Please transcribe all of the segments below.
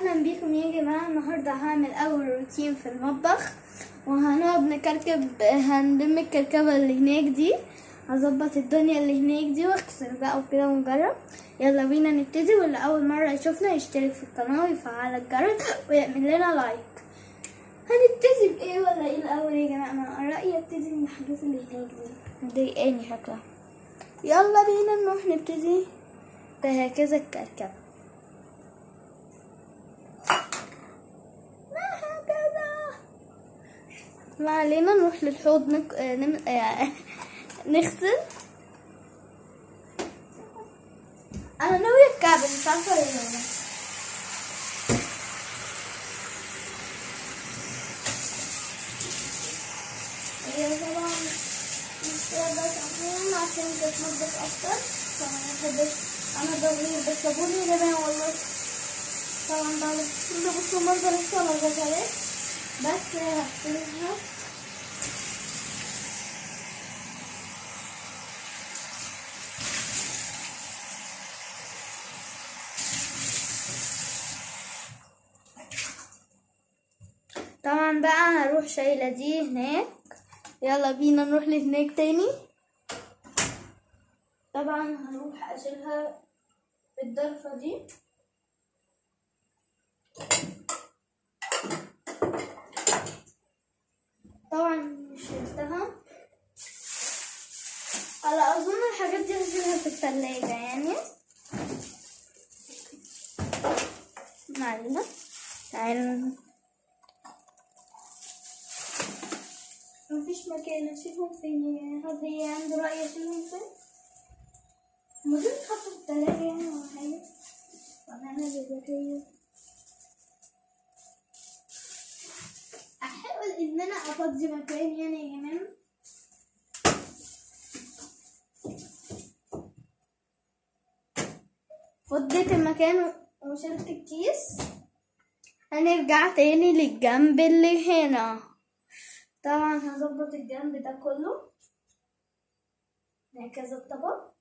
اهلا بيكم يا جماعه النهارده هعمل اول روتين في المطبخ وهنقعد نكركب هنلم الكركبه اللي هناك دي هظبط الدنيا اللي هناك دي واغسل بقى وكده ونجرب يلا بينا نبتدي واللي اول مره يشوفنا يشترك في القناه ويفعل الجرس ويعمل لنا لايك هنبتدي بايه ولا ايه الاول يا جماعه انا رايي ابتدي من الحاجات اللي هناك دي مضايقاني شكلها يلا بينا نروح نبتدي بهكذا الكركبه ما هكذا ما علينا نروح للحوض نك... آه، نم... آه، نغسل انا ناوية الكعب مش عارفة ليه هي طبعا مش بس عشان عشان تتنضف اكتر طبعا ما بحبش انا ضروري بالصابون يا جماعة والله طبعا بعد كل بصوا منظر الصلاة غسلت بس هغسلها طبعا بقى هروح شايلة دي هناك يلا بينا نروح لهناك تاني طبعا هروح اشيلها بالضرفة دي طبعا مش شلتها على اظن الحاجات دي هشيلها في التلاجة يعني معلنا تعالوا مفيش مكان اشيلهم فين هل هي عنده رأي اشيلهم فين ممكن تحطوا في التلاجة يعني ولا حاجة طب انا بذكية احاول ان انا افضي مكان يعني يا جماعة فضيت المكان وشلت الكيس هنرجع تاني للجنب اللي هنا طبعا هظبط الجنب ده كله هكذا الطبق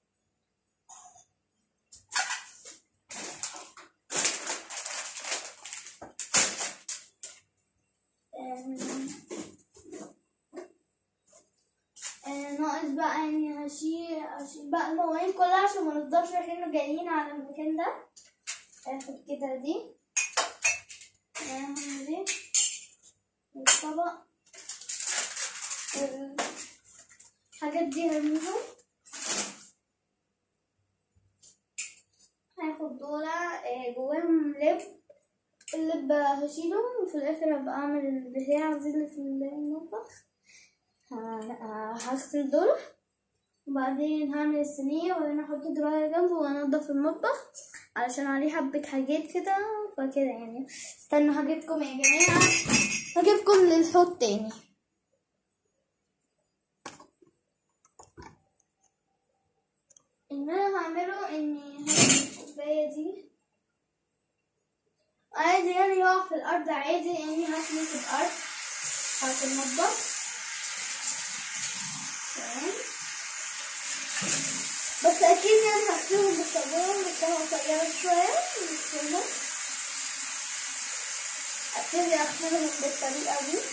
آم، آه، ناقص بقى يعني هشيل هشيل بقى المواعين كلها عشان ما نفضلش احنا جايين على المكان ده اخد كده دي اخد دي والطبق الحاجات دي هرميهم هاخد دول آه، جواهم لب اللب هشيلهم وفي الاخر هبقى اعمل البتاع دي اللي في المطبخ ه- هغسل دول وبعدين هعمل الصينية وبعدين احط دول على جنب وانضف المطبخ علشان عليه حبة حاجات كده فكده يعني استنوا هجيبكم يا جماعة هجيبكم للحوض تاني اللي انا هعمله اني هاخد الكوباية دي عادي يعني يقع في الارض عادي يعني هتمس الارض بتاعت المطبخ تمام بس اكيد يعني هغسلهم بالصابون بس انا قصيرة شوية نغسلهم ابتدي اغسلهم بالطريقة دي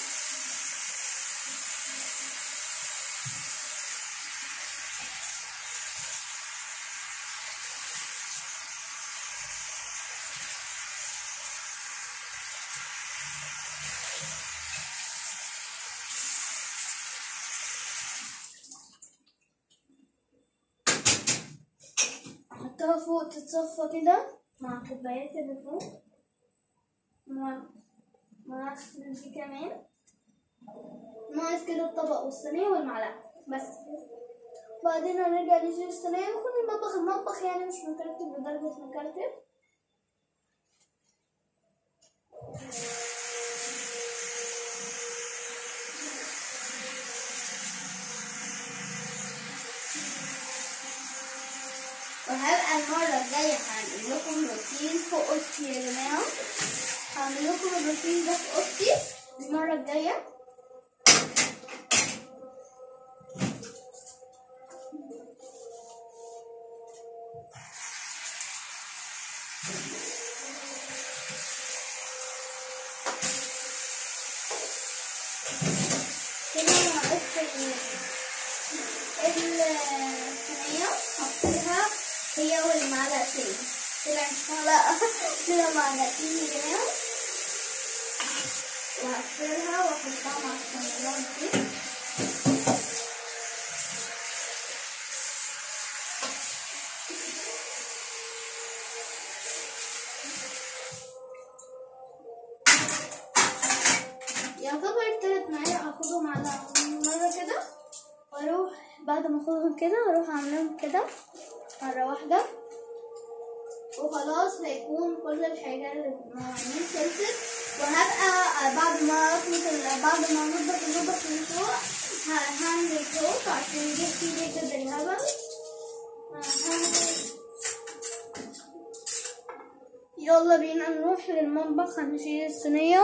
احطها فوق تتصفى كده مع كوبايات اللي فوق مع مع دي كمان ناقص كده الطبق والصينية والمعلقة بس كده بعدين هنرجع نشيل الصينية وناخد المطبخ المطبخ يعني مش مكركب لدرجة مكركب وهبقى المرة الجاية هعمل لكم روتين في أوضتي يا جماعة هعمل لكم الروتين ده في أوضتي المرة الجاية الصينية هحطها هي والمعلقتين كده مش معلقة كده معلقتين يا جماعة وهقفلها واحطها مع الصينيات دي يعتبر تلات معالق هاخدهم على مرة كده واروح بعد ما اخدهم كده اروح اعملهم كده مرة واحدة وخلاص هيكون كل الحاجة اللي في المواعين خلصت وهبقى بعد ما اخلط ال- بعد ما انضف المطبخ من فوق ه- هعمل فوق عشان يجيب فيه ريحة بالهبل هعمل- يلا بينا نروح للمطبخ هنشيل الصينية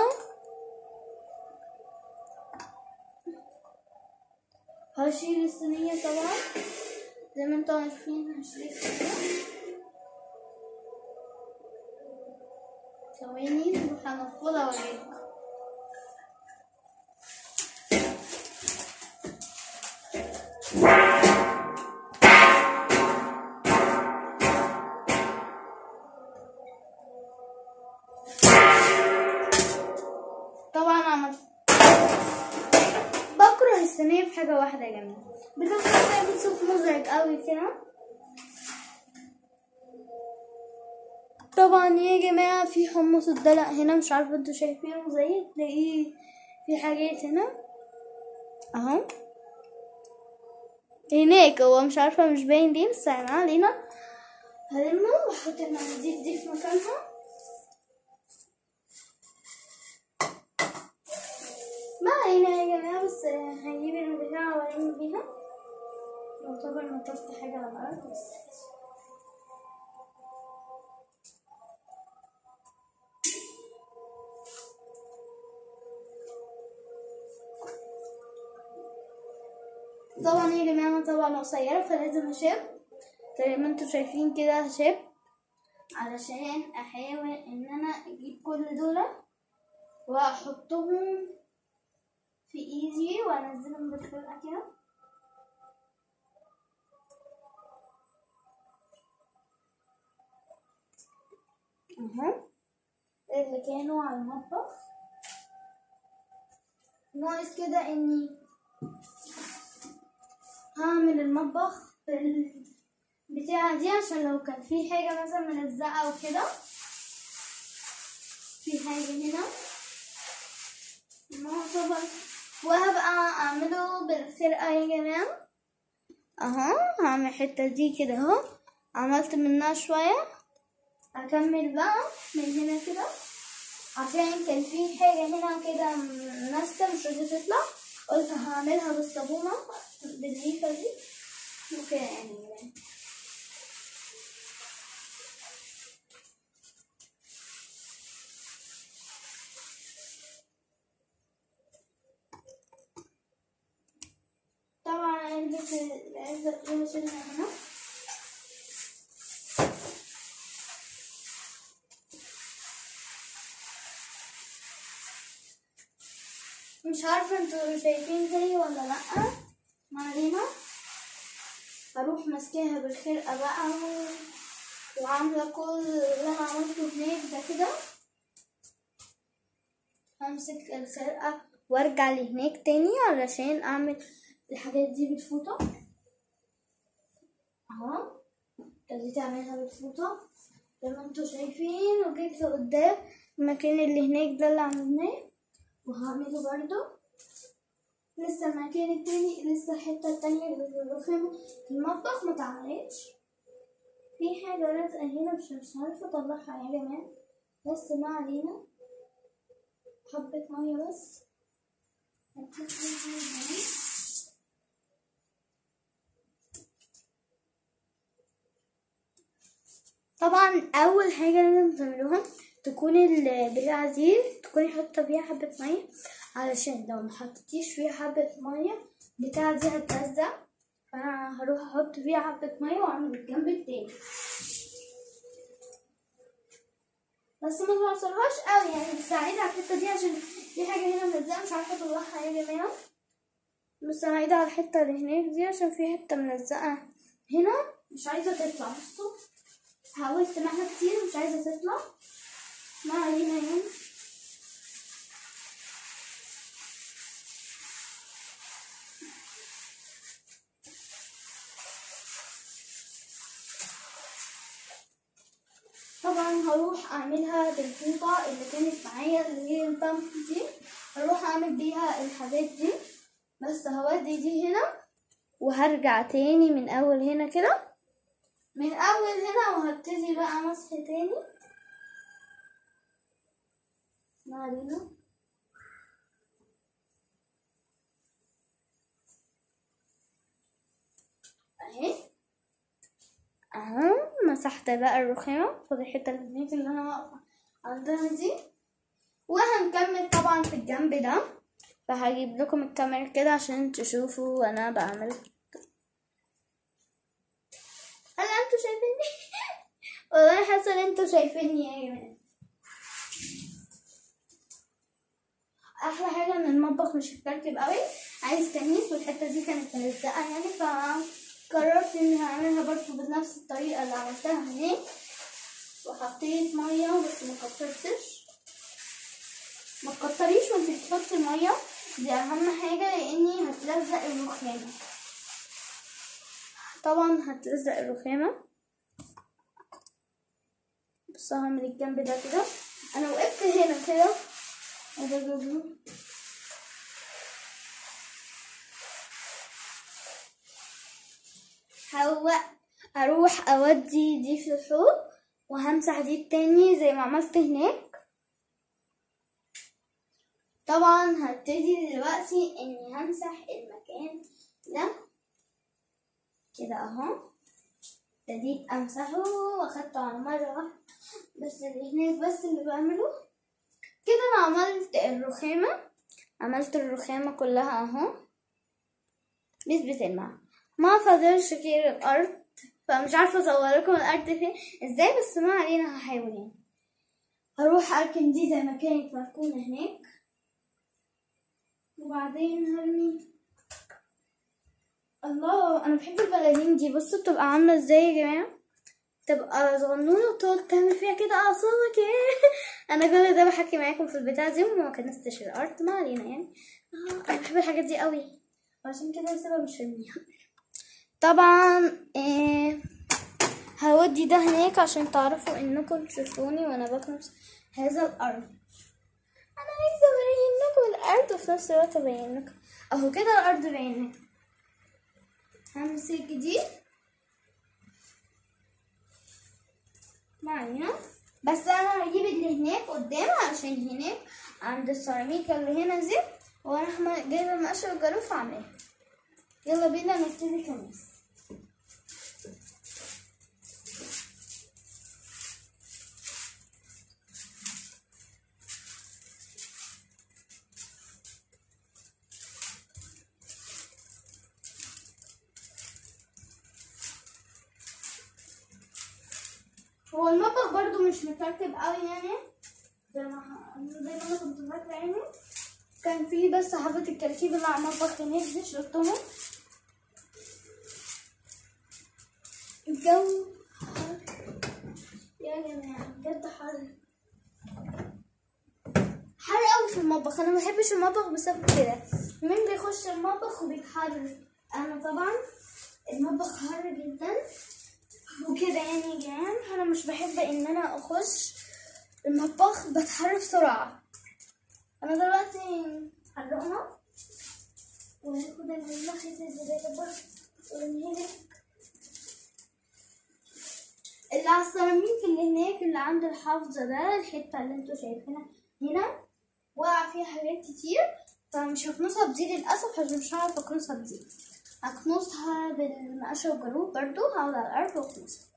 هشيل الصينية طبعا زي ما انتم عارفين هشيل الصينية ثواني وهنفضها اوريكم طبعا عملت بكره الصينية في حاجة واحدة يا جماعة بتاخد تعمل صوت مزعج قوي كده طبعا يا جماعة في حمص الدلع هنا مش عارفة انتوا شايفينه زي تلاقيه في حاجات هنا اهو هناك هو مش عارفة مش باين ليه بس ما علينا هلمه واحط المناديل دي في مكانها ما علينا يا جماعة بس هجيب البتاع والم بيها يعتبر نطفت حاجة على الأرض بس طبعا يا جماعة طبعا قصيرة فلازم أشب زي ما انتوا شايفين كده هشب علشان أحاول إن أنا أجيب كل دول وأحطهم في إيدي وأنزلهم بالخلقة كده أهو اللي كانوا على المطبخ ناقص كده إني هعمل المطبخ بالبتاعة دي عشان لو كان في حاجة مثلا ملزقة أو كده في حاجة هنا معتبر وهبقى أعمله بالسرقة يا جماعة أهو هعمل الحتة دي كده أهو عملت منها شوية أكمل بقى من هنا كده عشان كان في حاجة هنا كده ماسكة مش راضية تطلع قلت هعملها بالصابونة بالليفة دي وكده يعني طبعا علبة العلبة اللي شيلها هنا مش عارفة انتوا شايفين زيي ولا لأ ما علينا هروح ماسكاها بالخرقة بقى و... وعاملة كل اللي أنا عملته هناك ده كده همسك الخرقة وارجع لهناك تاني علشان اعمل الحاجات دي بالفوطة اهو ابتديت اعملها بالفوطة زي ما انتوا شايفين وجيت لقدام المكان اللي هناك ده اللي عملناه وهعمله برضو لسه المكان التاني لسه الحتة التانية اللي في الرخام في المطبخ متعملتش في حاجة لازقة هنا مش مش عارفة اطلعها يا جماعة بس ما علينا حبة مية بس طبعا اول حاجه لازم تعملوها تكون البتاعه دي تكوني حاطه فيها حبه ميه علشان لو ما حطيتيش فيها حبه ميه البتاعه دي هتلزق فانا هروح احط فيها حبه ميه واعمل الجنب التاني بس ما توصلهاش قوي يعني بتساعدها على الحته دي عشان في حاجه هنا ملزقه مش عارفه اطلعها يا جماعه بس هعيد على الحتة اللي هناك دي عشان في حتة ملزقة هنا مش عايزة تطلع بصوا حاولت معاها كتير مش عايزة تطلع ما علينا يعني طبعا هروح اعملها بالفوطة اللي كانت معايا اللي هي البامب دي هروح اعمل بيها الحاجات دي بس هودي دي هنا وهرجع تاني من اول هنا كده من اول هنا وهبتدي بقى مسح تاني ما علينا اهي اهو مسحت بقى الرخامة خد الحتة اللي هناك اللي انا واقفة عندها دي وهنكمل طبعا في الجنب ده فهجيب لكم الكاميرا كده عشان تشوفوا وانا بعمل هل انتوا شايفيني والله حاسه ان انتوا شايفيني يا جماعه احلى حاجه ان المطبخ مش مترتب قوي عايز تمييز والحته دي كانت ملزقه يعني فقررت اني هعملها برضه بنفس الطريقه اللي عملتها هناك وحطيت ميه بس ما كترتش ما تكتريش وانت بتحطي الميه دي اهم حاجه لاني هتلزق الرخامه طبعا هتلزق الرخامه بس هعمل الجنب ده كده انا وقفت هنا كده وده جبله هو اروح اودي دي في الحوض وهمسح دي التاني زي ما عملت هناك طبعا هبتدي دلوقتي اني همسح المكان ده كده اهو ابتديت امسحه واخدته على مرة واحدة بس اللي هناك بس اللي بعمله كده انا عملت الرخامة عملت الرخامة كلها اهو نسبة الماء ما فاضلش كتير الارض فمش عارفة اصور لكم الارض فين ازاي بس ما علينا هحاول يعني هروح اركن دي زي ما كانت مركونة هناك وبعدين هرمي الله انا بحب البلالين دي بصوا بتبقى عامله ازاي يا جماعه تبقى صغنونه وتقعد تعمل فيها كده اعصابك انا كل ده بحكي معاكم في البتاع دي وما كنستش الارض ما علينا يعني آه انا بحب الحاجات دي قوي وعشان كده السبب مش هرميها طبعا إيه هودي ده هناك عشان تعرفوا انكم تشوفوني وانا بكنس هذا الارض انا عايزه ابين لكم الارض وفي نفس الوقت ابين لكم اهو كده الارض باينه همسك دي ما علينا بس انا هجيب اللي هناك قدام عشان هناك عند السيراميكا اللي هنا دي وانا جايبه المقشه والجاروف اعملها يلا بينا نبتدي كنس هو المطبخ برضو مش مترتب قوي يعني زي ما زي ما انا كنت فاكره يعني كان في بس حبة الكراكيب اللي على المطبخ هناك دي شلتهم الجو حر يا جماعة بجد حر حر قوي في المطبخ انا ما بحبش المطبخ بسبب كده مين بيخش المطبخ وبيتحرر انا طبعا المطبخ حر جدا وكده يعني يا جماعة انا مش بحب ان انا اخش المطبخ بتحرك بسرعة انا دلوقتي حرقنا وناخد الملح الزبادي برضه ونهلك اللي على السيراميك اللي هناك اللي عند الحافظة ده الحتة اللي انتوا شايفينها هنا وقع فيها حاجات كتير فمش هكنسها بدي للأسف عشان مش هعرف اكنسها بدي هكنسها بالمقشة والجاروب برضو هقعد على الأرض واكنسها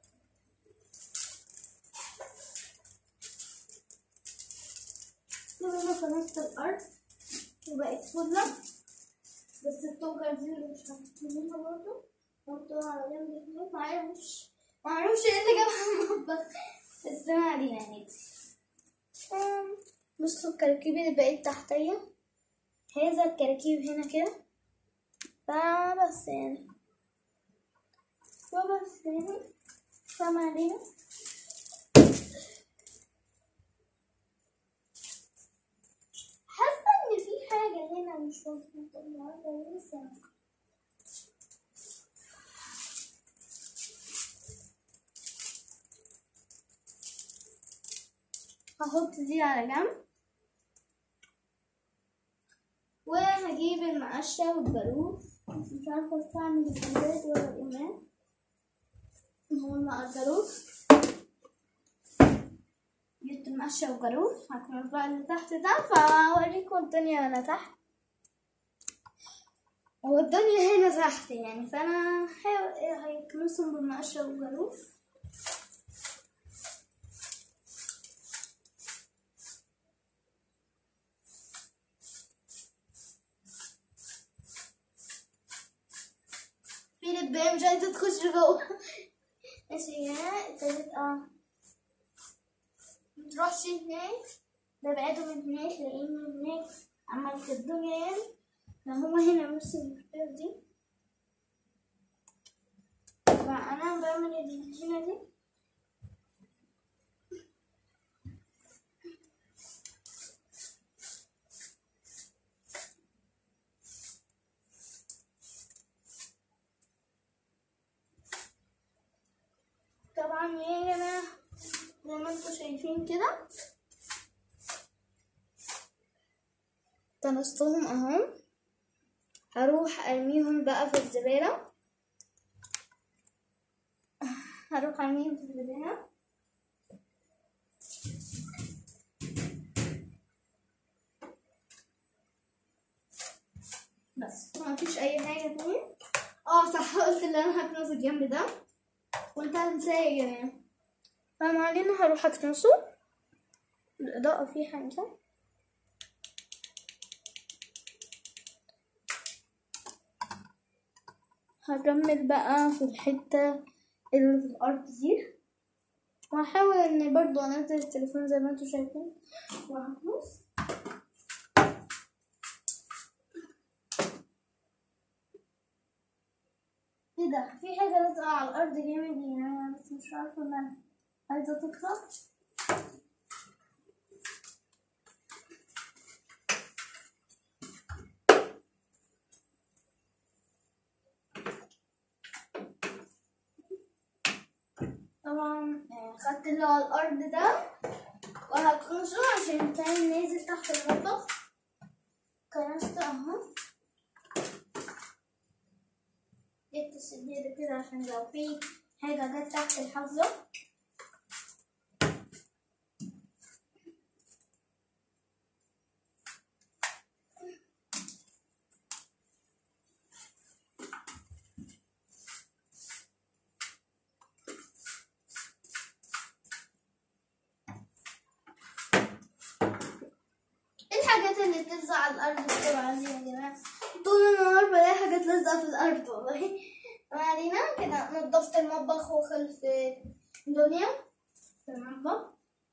لما انا كنست الأرض وبقت فضة بس التوجع دي اللي مش هتكلمها برضو حطوها على جنب هناك معرفش معرفش ايه اللي جابها المطبخ بس ما علينا يعني بصوا الكراكيب اللي بقت تحتيا هذا الكراكيب هنا كده فبس يعني وبس يعني فما علينا حاسة إن في حاجة هنا مش مظبوطة النهاردة لسه هحط دي على جنب وهجيب المقشة والباروف بس مش عارفة استعمل البلاد ولا الإيمان هو الباروف جبت المقشة والجاروف هكمل بقى اللي تحت ده فهوريكم الدنيا وانا تحت والدنيا هنا تحت يعني فانا هحاول هيكنسهم بالمقشة والجاروف في لبان مش عايزة تخش جوه ماشي هنا ابتدت اه متروحش هناك ببعده من هناك لأن هناك عملت الدنيا يعني فهما هنا نص المشكلة دي فأنا بعمل اللي هنا دي طبعا يا جماعة زي ما انتوا شايفين كده طمستهم اهم هروح ارميهم بقى في الزبالة هروح ارميهم في الزبالة بس ما فيش اي حاجة تانية اه صح قلت اللي انا هكنس الجنب ده كنت هنساه يا جماعة فما علينا هروح اكنسه الإضاءة فيه حاجة هكمل بقى في الحتة اللي في الأرض دي وهحاول إني برضو أنزل التليفون زي ما انتوا شايفين وهكنس ايه ده في حاجة لازقة على الأرض جامد يعني بس مش عارفة مالها عايزة تطلع طبعا آه، خدت اللي على الأرض ده وهكنسه عشان كان نازل تحت المطبخ كنسته اهو جبت السجادة كده عشان لو في حاجة جت تحت الحافظة ايه الحاجات اللي بتلزق على الأرض بسرعة دي يا جماعة طول النهار بلاقي حاجات لازقة في الأرض والله ما علينا كده نضفت المطبخ وخلص الدنيا في المطبخ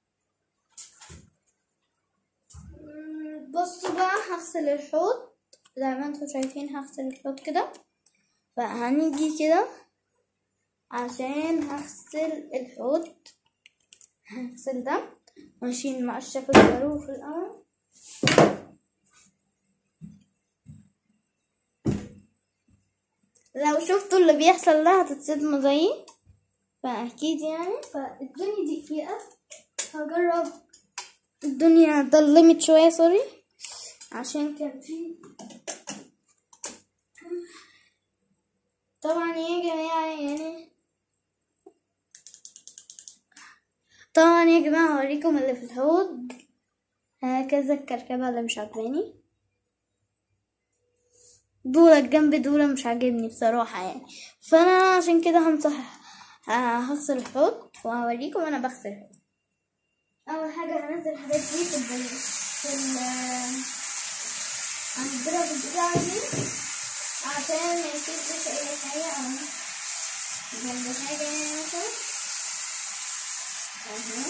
مم، بصوا بقى هغسل الحوض زي ما انتم شايفين هغسل الحوض كده فهنيجي كده عشان هغسل الحوض هغسل ده واشيل مقشة في الجاروف الأول لو شفتوا اللي بيحصل ده هتتصدموا زيي فأكيد يعني فالدنيا دي فيها هجرب الدنيا ضلمت شوية سوري عشان كان في طبعا يا جماعة يعني طبعا يا جماعة هوريكم اللي في الحوض هكذا الكركبة اللي مش عجباني دولة جنب دولة مش عاجبني بصراحة يعني فأنا عشان كده همسح ه- هغسل الحوض وهوريكم أنا بغسل الحوض أول حاجة هنزل الحاجات دي في ال في ال عند الدرج بتاعي دي عشان ما يصيرش أي حاجة أو جنب حاجة يعني مثلا أهو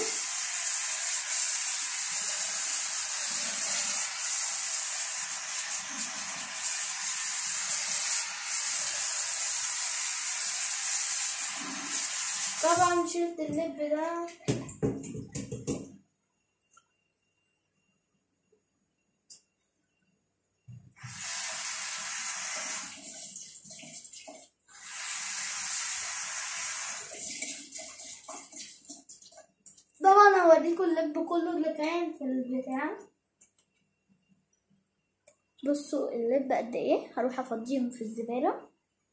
طبعا شلت اللب ده طبعا هوريكم اللب كله اللي كان في البتاع بصوا اللب قد ايه هروح افضيهم في الزباله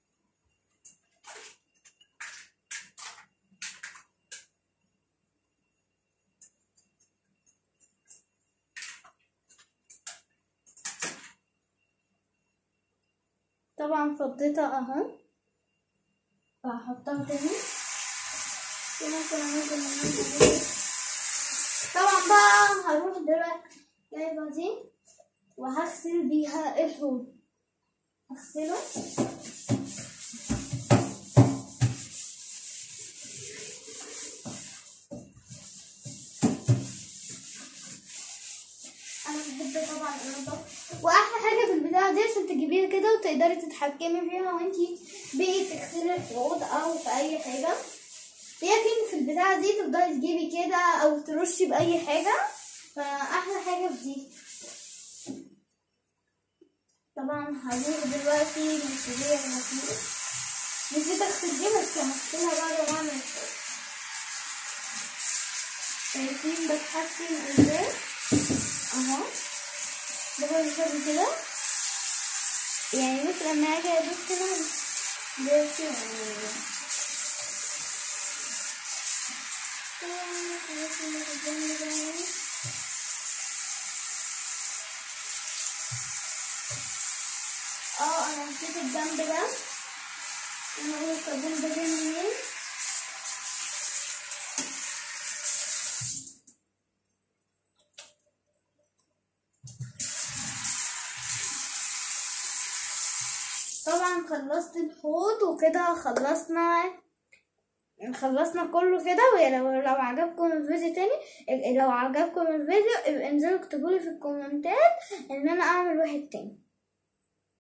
طبعا فضيتها اهو وهحطها تاني في ممكن انزل منها دي. طبعا بقى هروح دلوقتي جايبة دي وهغسل بيها الحوض هغسله انا بحب طبعا انضف واحلى حاجه في البتاعه دي عشان تجيبيها كده وتقدري تتحكمي فيها وانتي بقي تغسلي الحوض او في اي حاجه لكن في البتاعه دي تفضلي تجيبي كده او ترشي باي حاجه فاحلى حاجه في دي طبعا هروح دلوقتي نشتريها المفروض نسيت اغسل دي بس هغسلها بعد ما اعمل الحوض شايفين بتحسن ازاي اهو بقول كده كده يعني بس لما اجي ادوس كده بس يعني اه انا نسيت الجنب ده انا اقول الصابون ده جاي منين طبعا خلصت الحوض وكده خلصنا خلصنا كله كده ولو لو عجبكم الفيديو تاني لو عجبكم الفيديو ابقى انزلوا اكتبولي في الكومنتات ان انا اعمل واحد تاني